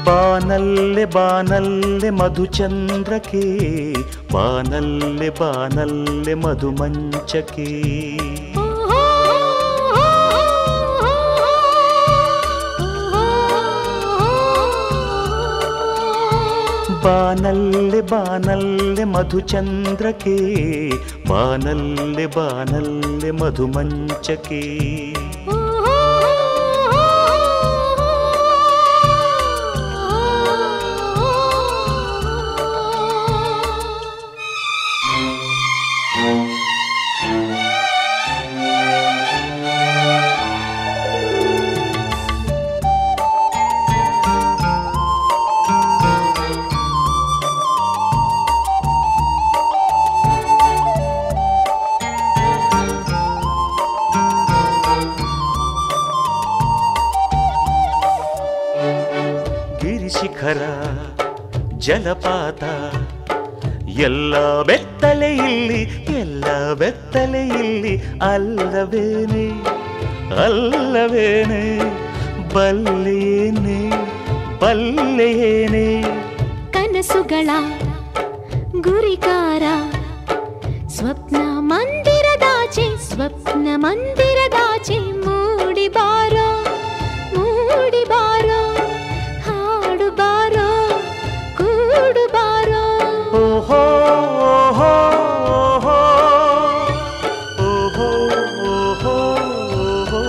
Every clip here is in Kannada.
ಬಾನಲ್ಲೆ ಬಾನಲ್ಲೆ ಮಧುಚಂದ್ರಕ್ಕೆ ಬಾನಲ್ಲೆ ಬಾನಲ್ಲೆ ಮಧುಮಂಚಕ್ಕೆ ಬಾನಲ್ಲೆ ಬಾನಲ್ಲೆ ಮಧುಚಂದ್ರಕ್ಕೆ ಬಾನಲ್ಲೆ ಬಾನಲ್ಲೆ ಮಧುಮಂಚಕ್ಕೆ ಗಿರಿಶಿಖರ ಜಲಪಾತ ಎಲ್ಲ ಬೆತ್ತಲೆ ಇಲ್ಲಿ ಎಲ್ಲ ಬೆತ್ತಲೆ ಇಲ್ಲಿ ಅಲ್ಲವೇನೆ ಅಲ್ಲವೇನೆ ಬಲ್ಲೆಯೇನೆ ಬಲ್ಲೆಯೇನೆ ಕನಸುಗಳ ಗುರಿಕಾರ ಸ್ವಪ್ನ ಮಂದಿರದಾಚೆ ಸ್ವಪ್ನ ಮಂದಿರದಾಚೆ ಮೂಡಿ ಬಾರೋ ಮೂಡಿ ಬಾರೋ ಹಾಡು ಬಾರೋ ಕೂಡು ಬಾರೋ ಓಹೋ ಓಹೋ ಓಹೋ ಓಹೋ ಓಹೋ ಓಹೋ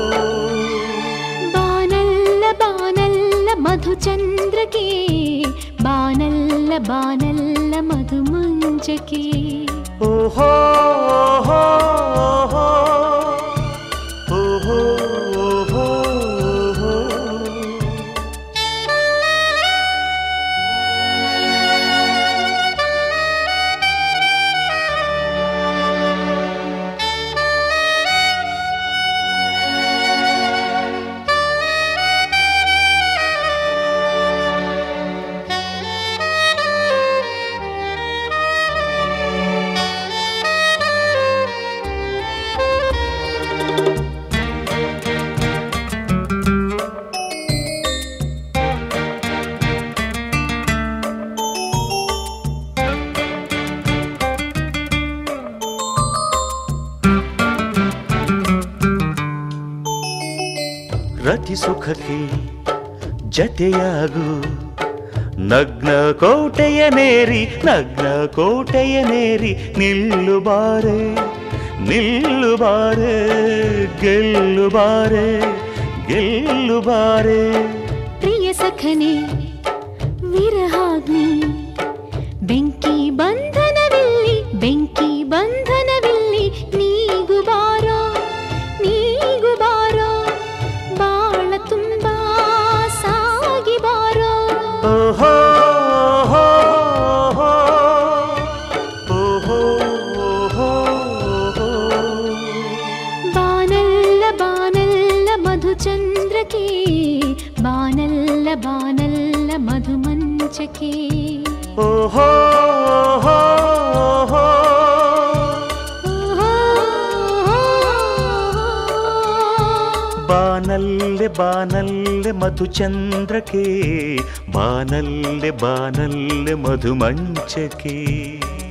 ಬಾನಲ್ಲ ಬಾನಲ್ಲ ಮಧುಚಂದ್ರಕ್ಕೆ ಬಾನಲ್ಲ ಬಾನಲ್ಲ ಮಧುಮಂಚಕ್ಕೆ ಓಹೋ ಓಹೋ ಓಹೋ ಓಹೋ ಓಹೋ ಓಹೋ ರತಿ ಸುಖಕ್ಕೆ ಜತೆಯಾಗು ನಗ್ನ ಕೋಟೆಯ ನೇರಿ ನಗ್ನ ಕೋಟೆಯ ನೇರಿ ನಿಲ್ಲು ಬಾರೆ ನಿಲ್ಲು ಬಾರೆ ಗೆಲ್ಲು ಬಾರೆ ಗೆಲ್ಲು ಬಾರೆ ಪ್ರಿಯ ಸಖನೆ ವಿರಹಾಗ್ನಿ ಬೆಂಕಿ ಬಂಧನವಿಲ್ಲಿ ಬೆಂಕಿ ಬಂಧನವಿಲ್ಲಿ ನೀಗು ಬಾರೋ ನೀಗು ಬಾರೋ ಬಾಳ ತುಂಬಾ ಸಾಗಿ ಬಾರೋ ಓಹೋ ಓಹೋ ಓಹೋ ಓಹೋ ಓಹೋ ಬಾನಲ್ಲ ಬಾನಲ್ಲ ಮಧುಚಂದ್ರಕ್ಕೆ ಬಾನಲ್ಲ ಬಾನಲ್ಲ ಮಧುಮಂಚಕ್ಕೆ ಓಹೋ ಓಹೋ ಓಹೋ ಬಾನಲ್ಲೆ ಬಾನಲ್ಲೆ ಮಧುಚಂದ್ರಕ್ಕೆ ಬಾನಲ್ಲೆ ಬಾನಲ್ಲೆ ಮಧುಮಂಚಕ್ಕೆ